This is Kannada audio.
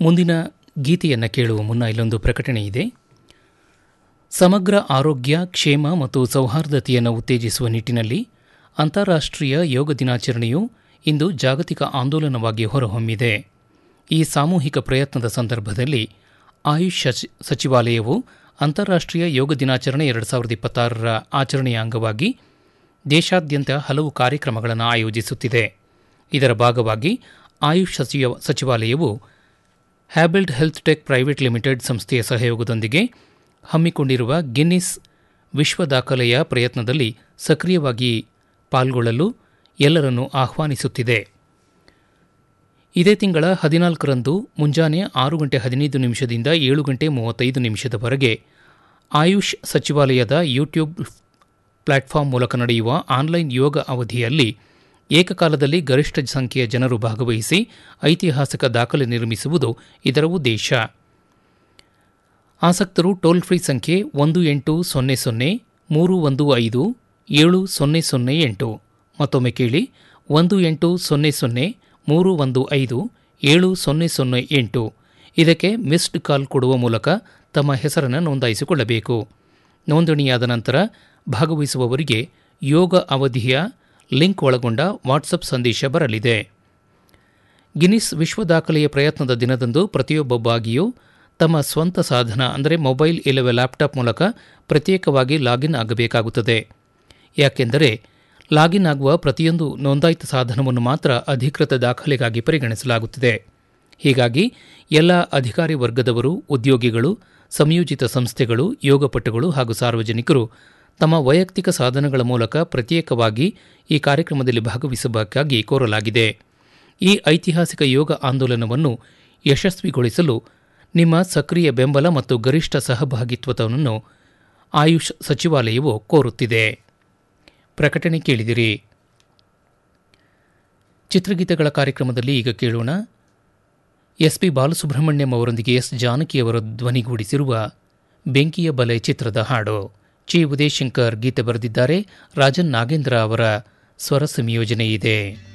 ಮುಂದಿನ ಗೀತೆಯನ್ನು ಕೇಳುವ ಮುನ್ನ ಇಲ್ಲೊಂದು ಪ್ರಕಟಣೆ ಇದೆ ಸಮಗ್ರ ಆರೋಗ್ಯ ಕ್ಷೇಮ ಮತ್ತು ಸೌಹಾರ್ದತೆಯನ್ನು ಉತ್ತೇಜಿಸುವ ನಿಟ್ಟಿನಲ್ಲಿ ಅಂತಾರಾಷ್ಟ್ರೀಯ ಯೋಗ ದಿನಾಚರಣೆಯು ಇಂದು ಜಾಗತಿಕ ಆಂದೋಲನವಾಗಿ ಹೊರಹೊಮ್ಮಿದೆ ಈ ಸಾಮೂಹಿಕ ಪ್ರಯತ್ನದ ಸಂದರ್ಭದಲ್ಲಿ ಆಯುಷ್ ಸಚಿ- ಸಚಿವಾಲಯವು ಅಂತಾರಾಷ್ಟ್ರೀಯ ಯೋಗ ದಿನಾಚರಣೆ ಎರಡು ಸಾವಿರದ ಇಪ್ಪತ್ತಾರರ ಆಚರಣೆಯ ಅಂಗವಾಗಿ ದೇಶಾದ್ಯಂತ ಹಲವು ಕಾರ್ಯಕ್ರಮಗಳನ್ನು ಆಯೋಜಿಸುತ್ತಿದೆ ಇದರ ಭಾಗವಾಗಿ ಆಯುಷ್ ಸಚಿವ ಸಚಿವಾಲಯವು ಹ್ಯಾಬೆಲ್ಡ್ ಹೆಲ್ತ್ ಟೆಕ್ ಪ್ರೈವೇಟ್ ಲಿಮಿಟೆಡ್ ಸಂಸ್ಥೆಯ ಸಹಯೋಗದೊಂದಿಗೆ ಹಮ್ಮಿಕೊಂಡಿರುವ ಗಿನ್ನಿಸ್ ವಿಶ್ವ ದಾಖಲೆಯ ಪ್ರಯತ್ನದಲ್ಲಿ ಸಕ್ರಿಯವಾಗಿ ಪಾಲ್ಗೊಳ್ಳಲು ಎಲ್ಲರನ್ನೂ ಆಹ್ವಾನಿಸುತ್ತಿದೆ ಇದೇ ತಿಂಗಳ ಹದಿನಾಲ್ಕರಂದು ಮುಂಜಾನೆ ಆರು ಗಂಟೆ ಹದಿನೈದು ನಿಮಿಷದಿಂದ ಏಳು ಗಂಟೆ ಮೂವತ್ತೈದು ನಿಮಿಷದವರೆಗೆ ಆಯುಷ್ ಸಚಿವಾಲಯದ ಯೂಟ್ಯೂಬ್ ಪ್ಲಾಟ್ಫಾರ್ಮ್ ಮೂಲಕ ನಡೆಯುವ ಆನ್ಲೈನ್ ಯೋಗ ಅವಧಿಯಲ್ಲಿ ಏಕಕಾಲದಲ್ಲಿ ಗರಿಷ್ಠ ಸಂಖ್ಯೆಯ ಜನರು ಭಾಗವಹಿಸಿ ಐತಿಹಾಸಿಕ ದಾಖಲೆ ನಿರ್ಮಿಸುವುದು ಇದರ ಉದ್ದೇಶ ಆಸಕ್ತರು ಟೋಲ್ ಫ್ರೀ ಸಂಖ್ಯೆ ಒಂದು ಎಂಟು ಸೊನ್ನೆ ಸೊನ್ನೆ ಮೂರು ಒಂದು ಐದು ಏಳು ಸೊನ್ನೆ ಸೊನ್ನೆ ಎಂಟು ಮತ್ತೊಮ್ಮೆ ಕೇಳಿ ಒಂದು ಎಂಟು ಸೊನ್ನೆ ಸೊನ್ನೆ ಮೂರು ಒಂದು ಐದು ಏಳು ಸೊನ್ನೆ ಸೊನ್ನೆ ಎಂಟು ಇದಕ್ಕೆ ಮಿಸ್ಡ್ ಕಾಲ್ ಕೊಡುವ ಮೂಲಕ ತಮ್ಮ ಹೆಸರನ್ನು ನೋಂದಾಯಿಸಿಕೊಳ್ಳಬೇಕು ನೋಂದಣಿಯಾದ ನಂತರ ಭಾಗವಹಿಸುವವರಿಗೆ ಯೋಗ ಅವಧಿಯ ಲಿಂಕ್ ಒಳಗೊಂಡ ವಾಟ್ಸಪ್ ಸಂದೇಶ ಬರಲಿದೆ ಗಿನ್ನಿಸ್ ವಿಶ್ವ ದಾಖಲೆಯ ಪ್ರಯತ್ನದ ದಿನದಂದು ಪ್ರತಿಯೊಬ್ಬ ಭಾಗಿಯೂ ತಮ್ಮ ಸ್ವಂತ ಸಾಧನ ಅಂದರೆ ಮೊಬೈಲ್ ಇಲ್ಲವೇ ಲ್ಯಾಪ್ಟಾಪ್ ಮೂಲಕ ಪ್ರತ್ಯೇಕವಾಗಿ ಲಾಗಿನ್ ಆಗಬೇಕಾಗುತ್ತದೆ ಯಾಕೆಂದರೆ ಲಾಗಿನ್ ಆಗುವ ಪ್ರತಿಯೊಂದು ನೋಂದಾಯಿತ ಸಾಧನವನ್ನು ಮಾತ್ರ ಅಧಿಕೃತ ದಾಖಲೆಗಾಗಿ ಪರಿಗಣಿಸಲಾಗುತ್ತದೆ ಹೀಗಾಗಿ ಎಲ್ಲ ಅಧಿಕಾರಿ ವರ್ಗದವರು ಉದ್ಯೋಗಿಗಳು ಸಂಯೋಜಿತ ಸಂಸ್ಥೆಗಳು ಯೋಗಪಟುಗಳು ಹಾಗೂ ಸಾರ್ವಜನಿಕರು ತಮ್ಮ ವೈಯಕ್ತಿಕ ಸಾಧನಗಳ ಮೂಲಕ ಪ್ರತ್ಯೇಕವಾಗಿ ಈ ಕಾರ್ಯಕ್ರಮದಲ್ಲಿ ಭಾಗವಹಿಸಬೇಕಾಗಿ ಕೋರಲಾಗಿದೆ ಈ ಐತಿಹಾಸಿಕ ಯೋಗ ಆಂದೋಲನವನ್ನು ಯಶಸ್ವಿಗೊಳಿಸಲು ನಿಮ್ಮ ಸಕ್ರಿಯ ಬೆಂಬಲ ಮತ್ತು ಗರಿಷ್ಠ ಸಹಭಾಗಿತ್ವವನ್ನು ಆಯುಷ್ ಸಚಿವಾಲಯವು ಕೋರುತ್ತಿದೆ ಪ್ರಕಟಣೆ ಕೇಳಿದಿರಿ ಚಿತ್ರಗೀತೆಗಳ ಕಾರ್ಯಕ್ರಮದಲ್ಲಿ ಈಗ ಕೇಳೋಣ ಎಸ್ಪಿ ಬಾಲಸುಬ್ರಹ್ಮಣ್ಯಂ ಅವರೊಂದಿಗೆ ಎಸ್ ಜಾನಕಿಯವರ ಧ್ವನಿಗೂಡಿಸಿರುವ ಬೆಂಕಿಯ ಬಲೆ ಚಿತ್ರದ ಹಾಡು ಚಿ ಉದಯಶಂಕರ್ ಗೀತೆ ಬರೆದಿದ್ದಾರೆ ರಾಜನ್ ನಾಗೇಂದ್ರ ಅವರ ಸ್ವರ ಸಂಯೋಜನೆ ಇದೆ